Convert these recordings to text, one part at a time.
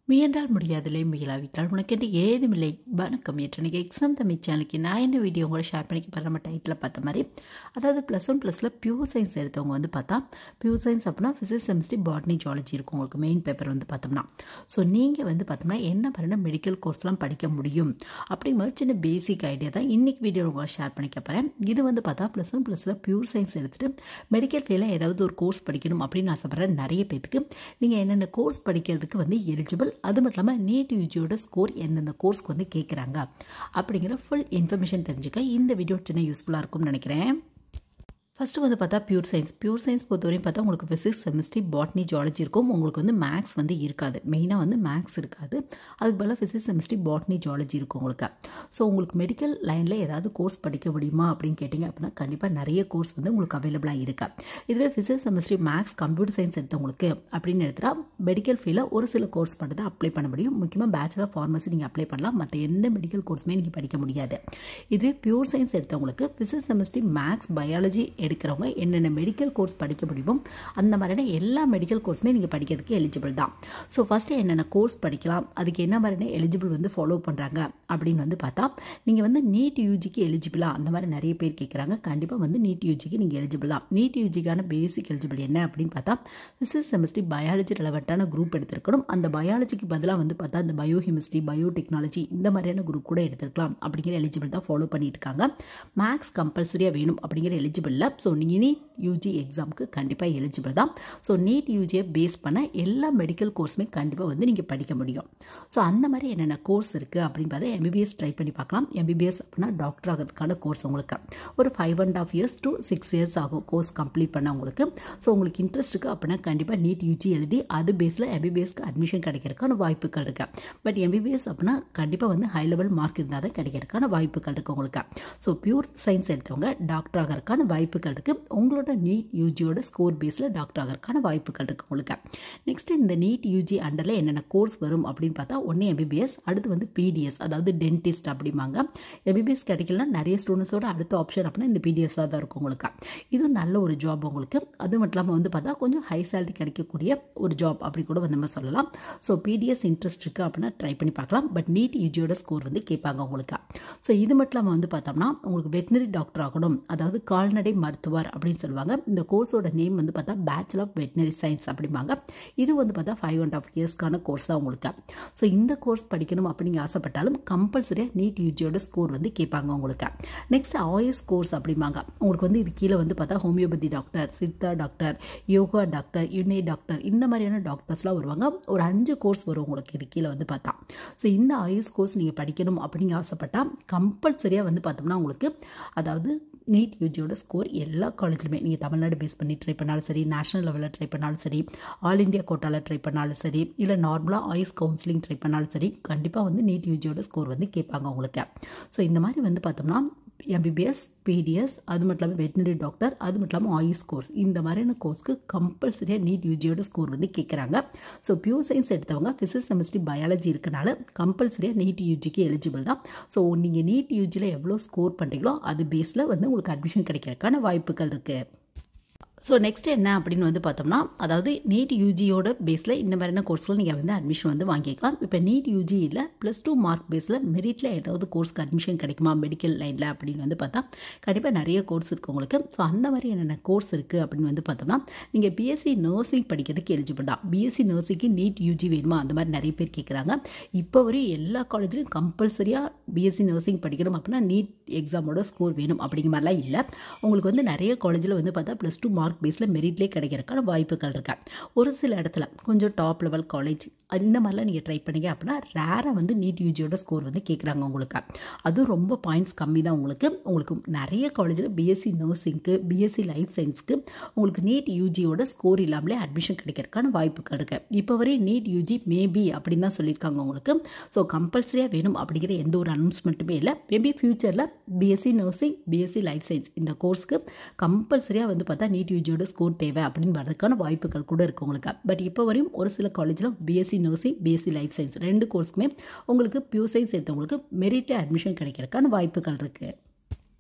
முயன்றால் முடியாதில்லை முயலாவிட்டால் உனக்கென்று ஏதுமில்லை வணக்கம் ஏற்ற எனக்கு எக்ஸாம் தமிழ் சேனலுக்கு நான் என்ன வீடியோ கூட ஷேர் பண்ணிக்க போகிற நம்ம டைட்டில் பார்த்த மாதிரி அதாவது ப்ளஸ் ஒன் ப்ளஸில் பியூர் சயின்ஸ் எடுத்தவங்க வந்து பார்த்தா பியூர் சயின்ஸ் அப்படின்னா ஃபிசிக்ஸ் கெமிஸ்ட்ரி பாட்னி ஜாலஜி இருக்கும் உங்களுக்கு மெயின் பேப்பர் வந்து பார்த்தோம்னா ஸோ நீங்கள் வந்து பார்த்தோம்னா என்ன பண்ணணும் மெடிக்கல் கோர்ஸ்லாம் படிக்க முடியும் அப்படிங்கிற மாதிரி சின்ன பேசிக் ஐடியா தான் இன்றைக்கி வீடியோ உங்களை ஷேர் பண்ணிக்க போகிறேன் இது வந்து பார்த்தா ப்ளஸ் ஒன் ப்ளஸில் பியூர் சயின்ஸ் எடுத்துகிட்டு மெடிக்கல் ஃபீல்டில் ஏதாவது ஒரு கோர்ஸ் படிக்கணும் அப்படின்னு ஆசைப்படுற நிறைய பேத்துக்கு நீங்கள் என்னென்ன கோர்ஸ் படிக்கிறதுக்கு வந்து எலிஜிபிள் அது மட்டும் இல்லாமல் நீட் யூஜியோட ஸ்கோர் எந்தெந்த கோர்ஸ்க்கு வந்து கேட்குறாங்க அப்படிங்கிற ஃபுல் இன்ஃபர்மேஷன் தெரிஞ்சுக்க இந்த வீடியோ சின்ன யூஸ்ஃபுல்லாக இருக்கும்னு நினைக்கிறேன் ஃபஸ்ட்டு வந்து பார்த்தா பியூர் சயின்ஸ் பியூர் சயின்ஸ் பொறுத்தவரையும் பார்த்தா உங்களுக்கு ஃபிசிக்ஸ் கெமிஸ்ட்ரி பாட்னி ஜாலஜி இருக்கும் உங்களுக்கு வந்து மேக்ஸ் வந்து இருக்காது மெயினாக வந்து மேக்ஸ் இருக்காது அதுக்கு பதிலாக ஃபிசிக்ஸ் கெமிஸ்ட்ரி பாட்னி ஜாலஜி இருக்கும் உங்களுக்கு ஸோ உங்களுக்கு மெடிக்கல் லைனில் ஏதாவது கோர்ஸ் படிக்க முடியுமா அப்படின்னு கேட்டிங்க அப்படின்னா கண்டிப்பாக நிறைய கோர்ஸ் வந்து உங்களுக்கு அவைலபிளாக இருக்கா இதுவே physics chemistry maths computer science எடுத்தவங்களுக்கு அப்படின்னு எடுத்துட்டா மெடிக்கல் ஃபீல்டில் ஒரு சில கோர்ஸ் மட்டும் தான் அப்ளை பண்ண முடியும் முக்கியமாக பேச்சுலர் ஃபார்மசி நீங்கள் அப்ளை பண்ணலாம் மற்ற எந்த மெடிக்கல் கோர்ஸுமே நீங்கள் படிக்க முடியாது இதுவே பியூர் சயின்ஸ் எடுத்தவங்களுக்கு ஃபிசிக்ஸ் கெமிஸ்ட்ரி மேக்ஸ் பயாலஜி எடுக்கிறவங்க என்னென்ன மெடிக்கல் கோர்ஸ் படிக்க முடியுமோ அந்த மாதிரியான எல்லா மெடிக்கல் கோர்ஸுமே நீங்கள் படிக்கிறதுக்கு எலிஜிபிள் தான் ஸோ ஃபஸ்ட்டு என்னென்ன கோர்ஸ் படிக்கலாம் அதுக்கு என்ன மாதிரியான எலிஜிபிள் வந்து ஃபாலோ பண்ணுறாங்க அப்படின்னு வந்து பார்த்தா நீங்கள் வந்து நீட் யூஜிக்கு எலிஜிபிளா அந்த மாதிரி நிறைய பேர் கேட்குறாங்க கண்டிப்பாக வந்து நீட் யூஜிக்கு நீங்கள் எலிஜிபிள் தான் நீட் யூஜிக்கான பேசிக் எலிஜிபிள் என்ன அப்படின்னு பார்த்தா ஃபிசிக்ஸ் கெமிஸ்ட்ரி பயாலஜி ரெலவெண்ட்டான குரூப் எடுத்திருக்கணும் அந்த பயாலஜிக்கு பதிலாக வந்து பார்த்தா அந்த பயோ கெமிஸ்ட்ரி பயோ டெக்னாலஜி இந்த மாதிரியான குரூப் கூட எடுத்துருக்கலாம் அப்படிங்கிற எலிஜிபிள் தான் ஃபாலோ பண்ணிட்டு இருக்காங்க மேக்ஸ் கம்பல்சரியாக வேணும் அப்படிங்கிற எலிஜிபிளில் ஸோ நீங்கள் நீட் யூஜி எக்ஸாமுக்கு கண்டிப்பாக எலிஜிபிள் தான் ஸோ நீட் யூஜியை பேஸ் பண்ண எல்லா மெடிக்கல் கோர்ஸுமே கண்டிப்பாக வந்து நீங்கள் படிக்க முடியும் ஸோ அந்த மாதிரி என்னென்ன கோர்ஸ் இருக்குது அப்படின்னு பார்த்தா எம்பிபிஎஸ் ட்ரை பண்ணி பார்க்கலாம் எம்பிபிஎஸ் அப்படின்னா டாக்டர் ஆகிறதுக்கான கோர்ஸ் உங்களுக்கு ஒரு five and half years to six years ஆகும் கோர்ஸ் கம்ப்ளீட் பண்ண உங்களுக்கு ஸோ உங்களுக்கு இன்ட்ரெஸ்ட் இருக்குது அப்படின்னா கண்டிப்பாக நீட் யூஜி எழுதி அது பேஸில் எம்பிபிஎஸ்க்கு அட்மிஷன் கிடைக்கிறதுக்கான வாய்ப்புகள் இருக்குது பட் எம்பிபிஎஸ் அப்படின்னா கண்டிப்பாக வந்து ஹை லெவல் மார்க் இருந்தால் தான் கிடைக்கிறதுக்கான வாய்ப்புகள் இருக்குது உங்களுக்கு ஸோ பியூர் சயின்ஸ் எடுத்தவங்க டாக்டர் ஆகிறதுக்கான வாய்ப்புகள் இருக்குது உங்களோட நீட் யூஜியோட ஸ்கோர் பேஸில் டாக்டர் ஆகிறதுக்கான வாய்ப்புகள் இருக்குது உங்களுக்கு நெக்ஸ்ட் இந்த நீட் யூஜி அண்டரில் என்னென்ன கோர்ஸ் வரும் அப்படின்னு பார்த்தா ஒன்று எம்பிபிஎஸ் அடுத்து வந்து பிடிஎஸ் அதாவது டென்டிஸ்ட் அப்படிம்பாங்க எம்பிபிஎஸ் கிடைக்கலனா நிறைய ஸ்டூடெண்ட்ஸோட அடுத்த ஆப்ஷன் அப்படின்னா இந்த பிடிஎஸ்ஸாக தான் இருக்கும் உங்களுக்கு இது நல்ல ஒரு ஜாப் உங்களுக்கு அது மட்டும் இல்லாமல் வந்து பார்த்தா கொஞ்சம் ஹை சேலரி கிடைக்கக்கூடிய ஒரு ஜாப் அப்படி கூட வந்து நம்ம சொல்லலாம் ஸோ பிடிஎஸ் இன்ட்ரெஸ்ட் இருக்குது அப்படின்னா ட்ரை பண்ணி பார்க்கலாம் பட் நீட் யூஜியோட ஸ்கோர் வந்து கேட்பாங்க உங்களுக்கு ஸோ இது மட்டும் இல்லாமல் வந்து பார்த்தோம்னா உங்களுக்கு வெட்டினரி டாக்டர் ஆகணும் அதாவது கால்நடை மருத்துவர் அப்படின்னு சொல்லுவாங்க இந்த கோர்ஸோட நேம் வந்து பார்த்தா பேச்சுலர் ஆஃப் வெட்டினரி சயின்ஸ் அப்படிம்பாங்க இது வந்து பார்த்தா ஃபைவ் அண்ட் ஆஃப் இயர்ஸ்க்கான கோர்ஸ் தான் உங்களுக்கு ஸோ இந்த கோர்ஸ் படிக்கணும் அப்படிங்க ஆசைப்பட்டாலும் கம்பல்சரியாக நீட் யூஜியோட ஸ்கோர் வந்து கேட்பாங்க உங்களுக்கு நெக்ஸ்ட் ஆயுஸ் கோர்ஸ் அப்படிம்பாங்க உங்களுக்கு வந்து இது கீழே வந்து பார்த்தா homeopathy doctor Siddha doctor yoga doctor யுனே டாக்டர் இந்த மாதிரியான டாக்டர்ஸ்லாம் வருவாங்க ஒரு அஞ்சு கோர்ஸ் வரும் உங்களுக்கு இது கீழே வந்து பார்த்தா ஸோ இந்த ஆயுஸ் கோர்ஸ் நீங்கள் படிக்கணும் அப்படிங்க ஆசைப்பட்டால் கம்பல்சரியாக வந்து பார்த்தோம்னா உங்களுக்கு அதாவது நீட் யூஜியோட ஸ்கோர் எல்லா காலேஜ்லையுமே நீங்கள் தமிழ்நாடு பேஸ் பண்ணி ட்ரை பண்ணாலும் சரி நேஷனல் லெவலில் ட்ரை பண்ணாலும் சரி ஆல் இண்டியா கோட்டாவில் ட்ரை பண்ணாலும் சரி இல்லை நார்மலாக ஆயுஸ் கவுன்சிலிங் ட்ரை பண்ணாலும் சரி கண்டிப்பாக வந்து நீட் யூஜியோட ஸ்கோர் வந்து கேட்பாங்க உங்களுக்கு ஸோ இந்த மாதிரி வந்து பார்த்தோம்னா எம்பிபிஎஸ் பிடிஎஸ் அது மட்டும் இல்லாமல் வெட்டினரி டாக்டர் அது மட்டும் இல்லாமல் ஆயுஸ் கோர்ஸ் இந்த மாதிரியான கோர்ஸ்க்கு கம்பல்சரியாக நீட் யூஜியோட ஸ்கோர் வந்து கேட்குறாங்க ஸோ பியூர் சயின்ஸ் எடுத்தவங்க ஃபிசிக்ஸ் கெமிஸ்ட்ரி பயாலஜி இருக்கனால கம்பல்சரியாக நீட் யூஜிக்கு எலிஜிபிள் தான் ஸோ நீங்கள் நீட் யூஜியில் எவ்வளோ ஸ்கோர் பண்ணுறீங்களோ அது பேஸில் வந்து உங்களுக்கு அட்மிஷன் கிடைக்கிறதுக்கான வாய்ப்புகள் இருக்குது ஸோ நெக்ஸ்ட் என்ன அப்படின்னு வந்து பார்த்தோம்னா அதாவது நீட் யூஜியோட பேஸில் இந்த மாதிரியான கோர்ஸில் நீங்கள் வந்து அட்மிஷன் வந்து வாங்கிக்கலாம் இப்போ நீட் யூஜி இல்லை ப்ளஸ் டூ மார்க் பேஸில் மெரிட்டில் ஏதாவது கோர்ஸ்க்கு அட்மிஷன் கிடைக்குமா மெடிக்கல் லைனில் அப்படின்னு வந்து பார்த்தா கண்டிப்பாக நிறைய கோர்ஸ் இருக்குது உங்களுக்கு ஸோ அந்த மாதிரி என்னென்ன கோர்ஸ் இருக்குது அப்படின்னு வந்து பார்த்தோம்னா நீங்கள் பிஎஸ்சி நர்சிங் படிக்கிறதுக்கு எலிஜிபிள் தான் பிஎஸ்சி நர்சிங்க்கு நீட் யூஜி வேணுமா அந்த மாதிரி நிறைய பேர் கேட்குறாங்க இப்போ வரையும் எல்லா காலேஜ்லையும் கம்பல்சரியாக பிஎஸ்சி நர்சிங் படிக்கணும் அப்படின்னா நீட் எக்ஸாமோட ஸ்கோர் வேணும் அப்படிங்கிற மாதிரிலாம் இல்லை உங்களுக்கு வந்து நிறைய காலேஜில் வந்து பார்த்தா ப்ளஸ் டூ மார்க் மார்க் பேஸில் மெரிட்லேயே கிடைக்கிறதுக்கான வாய்ப்புகள் இருக்கு ஒரு சில இடத்துல கொஞ்சம் டாப் லெவல் காலேஜ் இந்த மாதிரிலாம் நீங்கள் ட்ரை பண்ணீங்க அப்படின்னா ரேராக வந்து நீட் யூஜியோட ஸ்கோர் வந்து கேட்குறாங்க உங்களுக்கு அதுவும் ரொம்ப பாயிண்ட்ஸ் கம்மி தான் உங்களுக்கு உங்களுக்கு நிறைய காலேஜில் பிஎஸ்சி நர்சிங்க்கு பிஎஸ்சி லைஃப் சயின்ஸ்க்கு உங்களுக்கு நீட் யூஜியோட ஸ்கோர் இல்லாமலே அட்மிஷன் கிடைக்கிறதுக்கான வாய்ப்புகள் இருக்குது இப்போ வரை நீட் யூஜி மேபி அப்படின்னு தான் சொல்லியிருக்காங்க உங்களுக்கு ஸோ கம்பல்சரியாக வேணும் அப்படிங்கிற எந்த ஒரு அனௌன்ஸ்மெண்ட்டுமே இல்லை மேபி ஃப்யூச்சரில் BSc nursing BSc life science இந்த கோர்ஸ்க்கு கம்பல்சரியாக வந்து பார்த்தா நீட் யூஜியோட ஸ்கோர் தேவை அப்படின்னு வரதுக்கான வாய்ப்புகள் கூட இருக்குது உங்களுக்கு பட் இப்போ வரையும் ஒரு சில காலேஜில் BSc nursing BSc life science ரெண்டு கோர்ஸ்க்குமே உங்களுக்கு பியூர் சயின்ஸ் எடுத்தவங்களுக்கு மெரிட்டில் அட்மிஷன் கிடைக்கிறதுக்கான வாய்ப்புகள் இருக்குது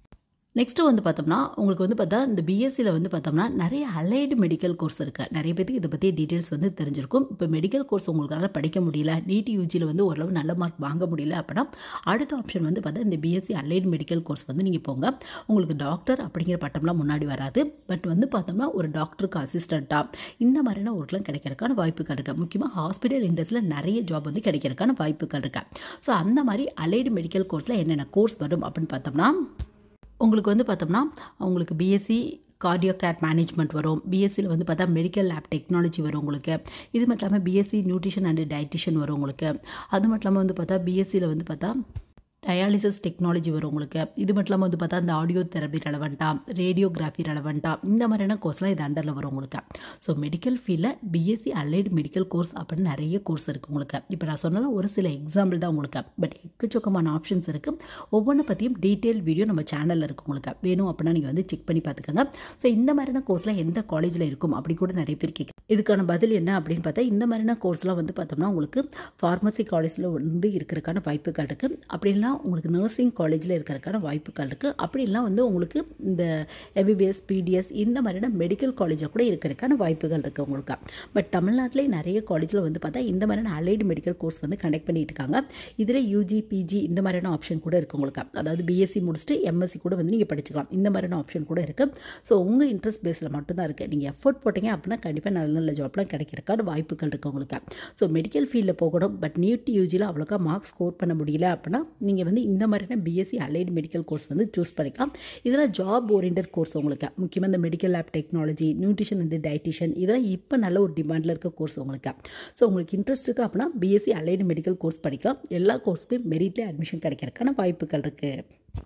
நெக்ஸ்ட்டு வந்து பார்த்தோம்னா உங்களுக்கு வந்து பார்த்தா இந்த பிஎஸ்சியில் வந்து பார்த்தோம்னா நிறைய அலைடு மெடிக்கல் கோர்ஸ் இருக்குது நிறைய பேருக்கு இதை பற்றி டீட்டெயில்ஸ் வந்து தெரிஞ்சிருக்கும் இப்போ மெடிக்கல் கோர்ஸ் உங்களால் படிக்க முடியல நீட் யூஜியில் வந்து ஓரளவு நல்ல மார்க் வாங்க முடியல அப்படின்னா அடுத்த ஆப்ஷன் வந்து பார்த்தா இந்த பிஎஸ்சி அலைடு மெடிக்கல் கோர்ஸ் வந்து நீங்கள் போங்க உங்களுக்கு டாக்டர் அப்படிங்கிற பட்டம்லாம் முன்னாடி வராது பட் வந்து பார்த்தோம்னா ஒரு டாக்டருக்கு அசிஸ்டண்ட்டாக இந்த மாதிரியான ஒர்க்லாம் கிடைக்கிறதுக்கான வாய்ப்புகள் இருக்குது முக்கியமாக ஹாஸ்பிட்டல் இண்டஸ்ட்ரியில் நிறைய ஜாப் வந்து கிடைக்கிறதுக்கான வாய்ப்புகள் இருக்குது ஸோ அந்த மாதிரி அலைடு மெடிக்கல் கோர்ஸில் என்னென்ன கோர்ஸ் வரும் அப்படின்னு பார்த்தோம்னா உங்களுக்கு வந்து பார்த்தோம்னா உங்களுக்கு பிஎஸ்சி கார்டியோ கேர் மேனேஜ்மெண்ட் வரும் பிஎஸ்சியில் வந்து பார்த்தா மெடிக்கல் லேப் டெக்னாலஜி வரும் உங்களுக்கு இது மட்டும் இல்லாமல் பிஎஸ்சி நியூட்ரிஷன் அண்ட் டயட்டிஷியன் வரும் உங்களுக்கு அது மட்டும் இல்லாமல் வந்து பார்த்தா பிஎஸ்சியில் வந்து பார்த்தா டயாலிசிஸ் டெக்னாலஜி வரும் உங்களுக்கு இது மட்டும் இல்லாமல் வந்து பார்த்தா அந்த ஆடியோ தெரப்பி ரெலவெண்ட்டாக ரேடியோகிராஃபி ரெலவெண்ட்டாக இந்த மாதிரியான கோர்ஸ்லாம் இது அண்டரில் வரும் உங்களுக்கு ஸோ மெடிக்கல் ஃபீல்டில் பிஎஸ்சி அலைடு மெடிக்கல் கோர்ஸ் அப்படின்னு நிறைய கோர்ஸ் இருக்குது உங்களுக்கு இப்போ நான் சொன்னது ஒரு சில எக்ஸாம்பிள் தான் உங்களுக்கு பட் எக்கச்சக்கமான ஆப்ஷன்ஸ் இருக்குது ஒவ்வொன்றை பற்றியும் டீட்டெயில் வீடியோ நம்ம சேனலில் இருக்குது உங்களுக்கு வேணும் அப்படின்னா நீங்கள் வந்து செக் பண்ணி பார்த்துக்கோங்க ஸோ இந்த மாதிரியான கோர்ஸ்லாம் எந்த காலேஜில் இருக்கும் அப்படி கூட நிறைய பேர் கேட்க இதுக்கான பதில் என்ன அப்படின்னு பார்த்தா இந்த மாதிரியான கோர்ஸ்லாம் வந்து பார்த்தோம்னா உங்களுக்கு ஃபார்மசி காலேஜில் வந்து இருக்கிறதுக்கான வாய்ப்புகள் இருக்குது அப்படின்னா உங்களுக்கு நர்சிங் காலேஜில் இருக்கிறதுக்கான வாய்ப்புகள் இருக்குது அப்படிலாம் வந்து உங்களுக்கு இந்த எம்பிபிஎஸ் பிடிஎஸ் இந்த மாதிரியான மெடிக்கல் காலேஜில் கூட இருக்கிறதுக்கான வாய்ப்புகள் இருக்குது உங்களுக்கு பட் தமிழ்நாட்டிலே நிறைய காலேஜில் வந்து பார்த்தா இந்த மாதிரியான அலைடு மெடிக்கல் கோர்ஸ் வந்து கண்டக்ட் பண்ணிட்டு இருக்காங்க இதில் யூஜி பிஜி இந்த மாதிரியான ஆப்ஷன் கூட இருக்குது உங்களுக்கு அதாவது பிஎஸ்சி முடிச்சுட்டு எம்எஸ்சி கூட வந்து நீங்கள் படிச்சுக்கலாம் இந்த மாதிரியான ஆப்ஷன் கூட இருக்குது ஸோ உங்கள் இன்ட்ரெஸ்ட் பேஸில் மட்டும்தான் இருக்குது நீங்கள் எஃபோர்ட் போட்டிங்க அப்படின்னா கண்டிப்பாக நல்ல நல்ல ஜாப்லாம் கிடைக்கிறதுக்கான வாய்ப்புகள் இருக்குது உங்களுக்கு ஸோ மெடிக்கல் ஃபீல்டில் போகணும் பட் நீட் யூஜியில் அவ்வளோக்கா மார்க் ஸ்கோர் பண்ண முடியல அப்படின்னா நீங்கள் வந்து இந்த மாதிரியான பிஎஸ்சி அலைடு மெடிக்கல் கோர்ஸ் வந்து சூஸ் பண்ணிக்கலாம் இதில் ஜாப் ஓரியன்ட் கோர்ஸ் உங்களுக்கு முக்கியமாக இந்த medical lab technology nutrition and dietitian இதெல்லாம் இப்போ நல்ல ஒரு டிமாண்டில் இருக்க கோர்ஸ் உங்களுக்கு ஸோ உங்களுக்கு இன்ட்ரெஸ்ட் இருக்குது அப்படின்னா பிஎஸ்சி அலைடு மெடிக்கல் கோர்ஸ் படிக்கலாம் எல்லா கோர்ஸுமே மெரிட்லேயே அட்மிஷன் கிடைக்கிறதுக்கான வாய்ப்புகள் இருக்குது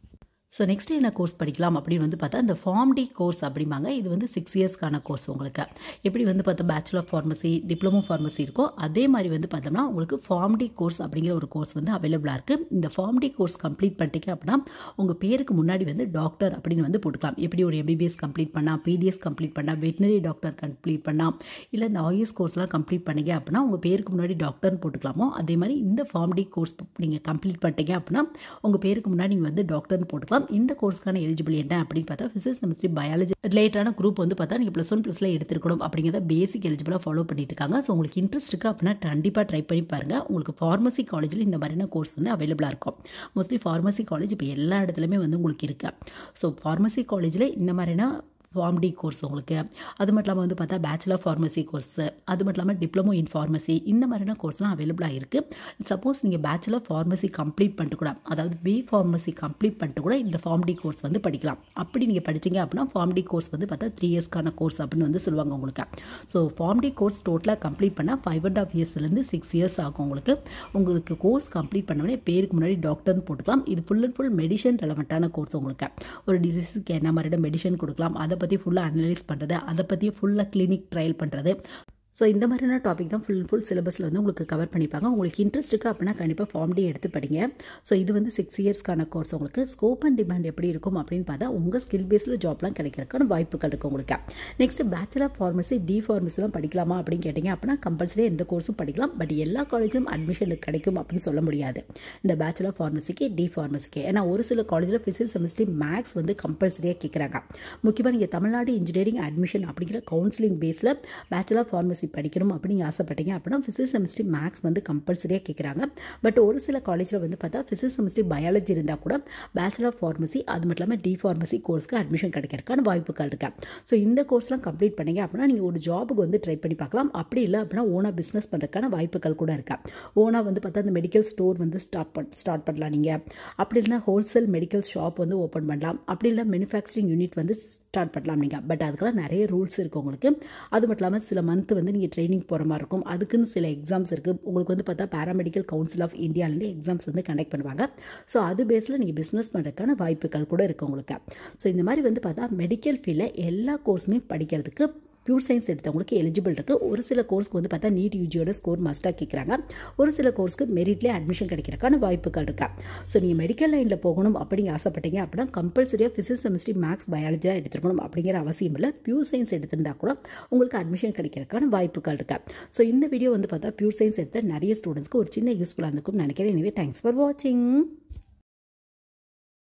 ஸோ நெக்ஸ்ட் என்ன கோர்ஸ் படிக்கலாம் அப்படின்னு வந்து பார்த்தா இந்த ஃபார்ம் டி கோர்ஸ் அப்படிம்பாங்க இது வந்து சிக்ஸ் இயர்ஸ்க்கான கோர்ஸ் உங்களுக்கு எப்படி வந்து பார்த்தா பேச்சுலர் ஃபார்மசி டிப்ளமோ ஃபார்மசி இருக்கோ அதே மாதிரி வந்து பார்த்தோம்னா உங்களுக்கு ஃபார்ம் டி கோர்ஸ் அப்படிங்கிற ஒரு கோர்ஸ் வந்து அவைலபிளாக இருக்குது இந்த ஃபார்ம் டி கோர்ஸ் கம்ப்ளீட் பண்ணிட்டீங்க அப்படின்னா உங்கள் பேருக்கு முன்னாடி வந்து டாக்டர் அப்படின்னு வந்து போட்டுக்கலாம் எப்படி ஒரு எம்பிபிஎஸ் கம்ப்ளீட் பண்ணால் பிடிஎஸ் கம்ப்ளீட் பண்ணால் வெட்டினரி டாக்டர் கம்ப்ளீட் பண்ணால் இல்லை இந்த ஆயுஸ் கோர்ஸ்லாம் கம்ப்ளீட் பண்ணீங்க அப்படின்னா உங்கள் பேருக்கு முன்னாடி டாக்டர்னு போட்டுக்கலாமோ அதே மாதிரி இந்த ஃபார்ம் டி கோர்ஸ் நீங்கள் கம்ப்ளீட் பண்ணிட்டீங்க அப்படின்னா உங்கள் பேருக்கு முன்னாடி நீங்கள் வந்து டாக்டர்னு போட்டுக்கலாம் இந்த கோர்ஸ்க்கான எலிஜிபிள் என்ன அப்படின்னு பார்த்தா ஃபிசிக்ஸ் கெமிஸ்ட்ரி பயாலஜி ரிலேட்டடான குரூப் வந்து பார்த்தா நீங்கள் ப்ளஸ் ஒன் ப்ளஸில் எடுத்துருக்கணும் அப்படிங்கிறத பேசிக் எலிஜிபிளாக ஃபாலோ பண்ணிட்டு இருக்காங்க ஸோ உங்களுக்கு இன்ட்ரெஸ்ட் இருக்குது அப்படின்னா கண்டிப்பாக ட்ரை பண்ணி பாருங்கள் உங்களுக்கு ஃபார்மசி காலேஜில் இந்த மாதிரியான கோர்ஸ் வந்து அவைலபிளாக இருக்கும் மோஸ்ட்லி ஃபார்மசி காலேஜ் இப்போ எல்லா இடத்துலையுமே வந்து உங்களுக்கு இருக்குது ஸோ ஃபார்மசி காலேஜில் இந்த மாதிரியான ஃபார்ம் டி கோர்ஸ் உங்களுக்கு அது மட்டும் இல்லாமல் வந்து பார்த்தா பேச்சுலர் ஃபார்மசி கோர்ஸ் அது மட்டும் இல்லாமல் டிப்ளமோ இன் ஃபார்மசி இந்த மாதிரியான கோர்ஸ்லாம் அவைலபிளாக இருக்குது சப்போஸ் நீங்கள் பேச்சுலர் ஃபார்மசி கம்ப்ளீட் பண்ணிட்டு கூட அதாவது பி ஃபார்மசி கம்ப்ளீட் பண்ணிட்டு கூட இந்த ஃபார்ம் டி கோர்ஸ் வந்து படிக்கலாம் அப்படி நீங்கள் படிச்சீங்க அப்படின்னா ஃபார்ம் டி கோர்ஸ் வந்து பார்த்தா த்ரீ இயர்ஸ்க்கான கோர்ஸ் அப்படின்னு வந்து சொல்லுவாங்க உங்களுக்கு ஸோ ஃபார்ம் டி கோர்ஸ் டோட்டலாக கம்ப்ளீட் பண்ணால் ஃபைவ் அண்ட் ஆஃப் இயர்ஸ்லேருந்து சிக்ஸ் இயர்ஸ் ஆகும் உங்களுக்கு உங்களுக்கு கோர்ஸ் கம்ப்ளீட் பண்ணோடனே பேருக்கு முன்னாடி டாக்டர்னு போட்டுக்கலாம் இது ஃபுல் அண்ட் ஃபுல் மெடிசன் ரெலவெண்ட்டான கோர்ஸ் உங்களுக்கு ஒரு டிசீஸுக்கு என்ன மாதிரியான மெடிசன் கொடுக்கலாம் அதை பற்றி ஃபுல்லாக அனலைஸ் பண்ணுறது அதை பற்றி ஃபுல்லாக கிளினிக் ட்ரையல் பண்ணுறது ஸோ இந்த மாதிரியான டாபிக் தான் ஃபுல் ஃபுல் சிலபஸில் வந்து உங்களுக்கு கவர் பண்ணிப்பாங்க உங்களுக்கு இன்ட்ரெஸ்ட் இருக்குது அப்படின்னா கண்டிப்பாக ஃபார்ம் டே எடுத்து படிங்க ஸோ இது வந்து சிக்ஸ் இயர்ஸ்க்கான கோர்ஸ் உங்களுக்கு ஸ்கோப் அண்ட் டிமாண்ட் எப்படி இருக்கும் அப்படின்னு பார்த்தா உங்கள் ஸ்கில் பேஸில் ஜாப்லாம் கிடைக்கிறதுக்கான வாய்ப்புகள் இருக்குது உங்களுக்கு நெக்ஸ்ட் பேச்சுலர் ஃபார்மசி டி ஃபார்மசிலாம் படிக்கலாமா அப்படின்னு கேட்டிங்க அப்படின்னா கம்பல்சரி எந்த கோர்ஸும் படிக்கலாம் பட் எல்லா காலேஜிலும் அட்மிஷன் கிடைக்கும் அப்படின்னு சொல்ல முடியாது இந்த பேச்சுலர் ஃபார்மசிக்கு டி ஃபார்மசிக்கு ஏன்னா ஒரு சில காலேஜில் ஃபிசிக்ஸ் செமிஸ்ட்ரி மேக்ஸ் வந்து கம்பல்சரியாக கேட்குறாங்க முக்கியமாக நீங்கள் தமிழ்நாடு இன்ஜினியரிங் அட்மிஷன் அப்படிங்கிற கவுன்சிலிங் பேஸில் பேச்சுலர் ஃபார்மசி படிக்கணும் அப்படின்னு ஆசைப்பட்டீங்க அப்படின்னா ஃபிசிக்ஸ் செமிஸ்ட்ரி மேக்ஸ் வந்து கம்பல்சரியாக கேட்குறாங்க பட் ஒரு சில காலேஜில் வந்து பார்த்தா ஃபிசிக்ஸ் செமிஸ்ட்ரி பயாலஜி இருந்தால் கூட பேச்சுலர் ஃபார்மசி அது மட்டும் இல்லாமல் டி ஃபார்மசி கோர்ஸ்க்கு அட்மிஷன் கிடைக்கிறதுக்கான வாய்ப்புகள் இருக்கு ஸோ இந்த கோர்ஸ்லாம் கம்ப்ளீட் பண்ணீங்க அப்படின்னா நீங்கள் ஒரு ஜாபுக்கு வந்து ட்ரை பண்ணி பார்க்கலாம் அப்படி இல்லை அப்படின்னா ஓனாக பிஸ்னஸ் பண்ணுறதுக்கான வாய்ப்புகள் கூட இருக்கா ஓனாக வந்து பார்த்தா அந்த மெடிக்கல் ஸ்டோர் வந்து ஸ்டார்ட் பண் ஸ்டார்ட் பண்ணலாம் நீங்கள் அப்படி இல்லைனா ஹோல்சேல் மெடிக்கல் ஷாப் வந்து ஓப்பன் பண்ணலாம் அப்படி இல்லை மேனுஃபேக்சரிங் யூனிட் வந்து ஸ்டார்ட் பண்ணலாம் நீங்கள் பட் அதுக்கெல்லாம் நிறைய ரூல்ஸ் இருக்குது உங்களுக்கு அது மட்டும் இல்லாமல் சில மந்த் வந்து நீங்கள் ட்ரைனிங் போகிற மாதிரி இருக்கும் அதுக்குன்னு சில எக்ஸாம்ஸ் இருக்குது உங்களுக்கு வந்து பார்த்தா பேராமெடிக்கல் கவுன்சில் ஆஃப் இந்தியாவிலேருந்து எக்ஸாம்ஸ் வந்து கண்டக்ட் பண்ணுவாங்க ஸோ அது பேஸில் நீங்கள் பிஸ்னஸ் பண்ணுறதுக்கான வாய்ப்புகள் கூட இருக்குது உங்களுக்கு ஸோ இந்த மாதிரி வந்து பார்த்தா மெடிக்கல் ஃபீல்டில் எல்லா கோர்ஸுமே படிக்கிறதுக்கு பியூர் சயின்ஸ் எடுத்தவங்களுக்கு எலிஜிபிள் இருக்குது ஒரு சில கோர்ஸ்க்கு வந்து பார்த்தா நீட் யூஜியோட ஸ்கோர் மஸ்ட்டாக கேட்குறாங்க ஒரு சில கோர்ஸ்க்கு மெரிட்லேயே அட்மிஷன் கிடைக்கிறதுக்கான வாய்ப்புகள் இருக்கா ஸோ நீங்கள் மெடிக்கல் லைனில் போகணும் அப்படிங்க ஆசைப்பட்டீங்க அப்படின்னா கம்பல்சரியாக ஃபிசிக்ஸ் கெமிஸ்ட்ரி மேக்ஸ் பயாலஜியாக எடுத்துருக்கணும் அப்படிங்கிற அவசியம் இல்லை பியூர் சயின்ஸ் எடுத்திருந்தா கூட உங்களுக்கு அட்மிஷன் கிடைக்கிறதுக்கான வாய்ப்புகள் இருக்கா ஸோ இந்த வீடியோ வந்து பார்த்தா பியூர் சயின்ஸ் எடுத்த நிறைய ஸ்டூடெண்ட்ஸ்க்கு ஒரு சின்ன யூஸ்ஃபுல்லாக இருந்திருக்கும்னு நினைக்கிறேன் எனவே தேங்க்ஸ் ஃபார் வாட்சிங்